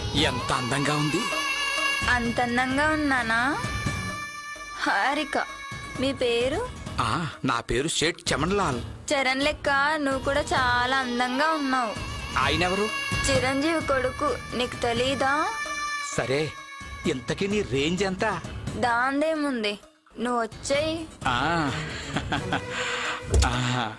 ఎంత అందంగా ఉంది అంత అందంగా ఉన్నానా హారిక మీ పేరు ఆ నా పేరు షేట్ చమన్లాల్ చరణ్ లెక్క నువ్వు కూడా చాలా అందంగా ఉన్నావు ఆయన ఎవరు చిరంజీవి కొడుకు నీకు తెలీదా సరే ఇంతకీ నీ రేంజ్ ఎంత దాందేముంది నువ్వు వచ్చేయి ఆ ఆ.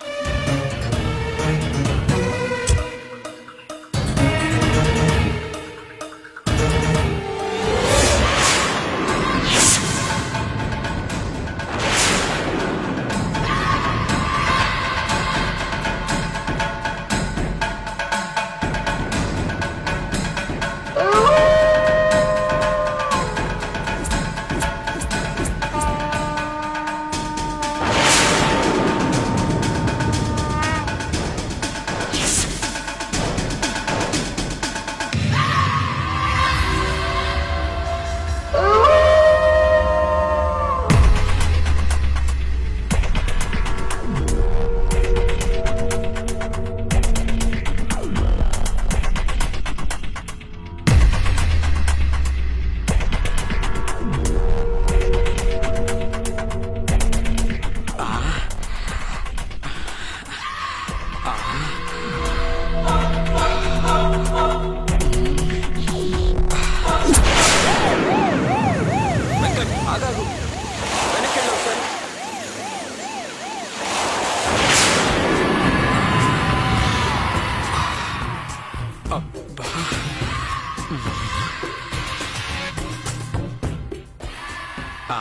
వెంకట్ ఆగాగు వెనక్కి వెళ్ళు ఒకసారి అబ్బా ఆ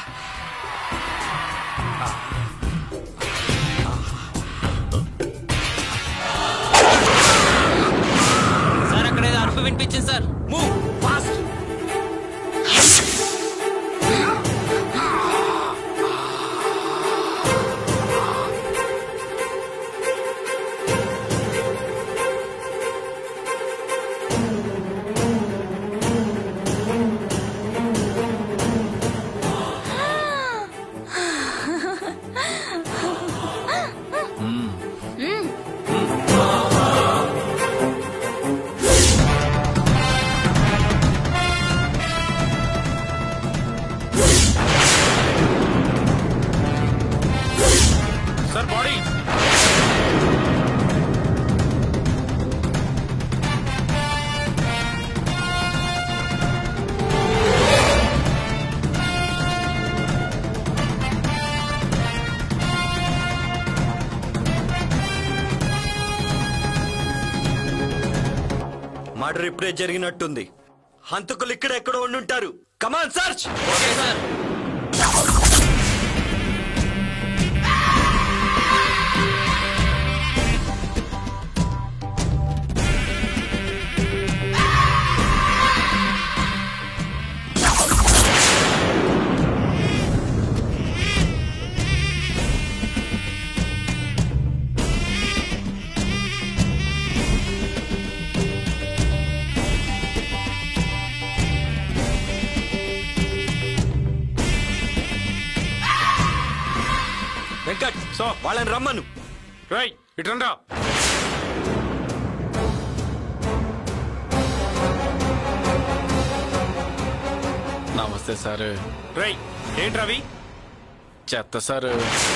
సార్ అక్కడ ఏదో అరుపు వినిపించింది sir move fast sir body murder ఇప్పుడే జరిగినట్టుంది హంతకులు ఇక్కడ ఎక్కడో ఉండుంటారు come on search okay sir Venkat సో వాళ్ళని రమ్మను రై ఇట్రండ్రా నమస్తే సార్ రై ఏంటి రవి చెత్త సార్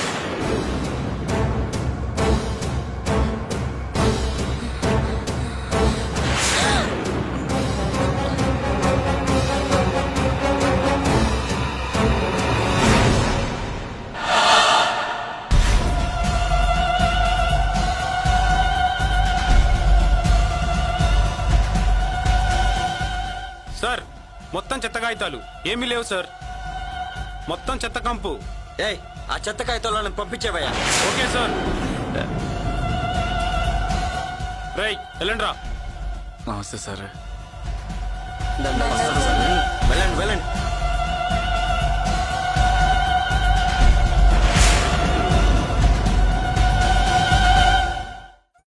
సార్ మొత్తం చెత్త కాగితాలు ఏమీ లేవు సార్ మొత్తం చెత్త కంపు ఏయ్ ఆ చెత్త కాగితాలను పంపించేవయ్యా ఓకే సార్ రై వెళ్ళండి రా నమస్తే సార్ వెళ్ళండి వెళ్ళండి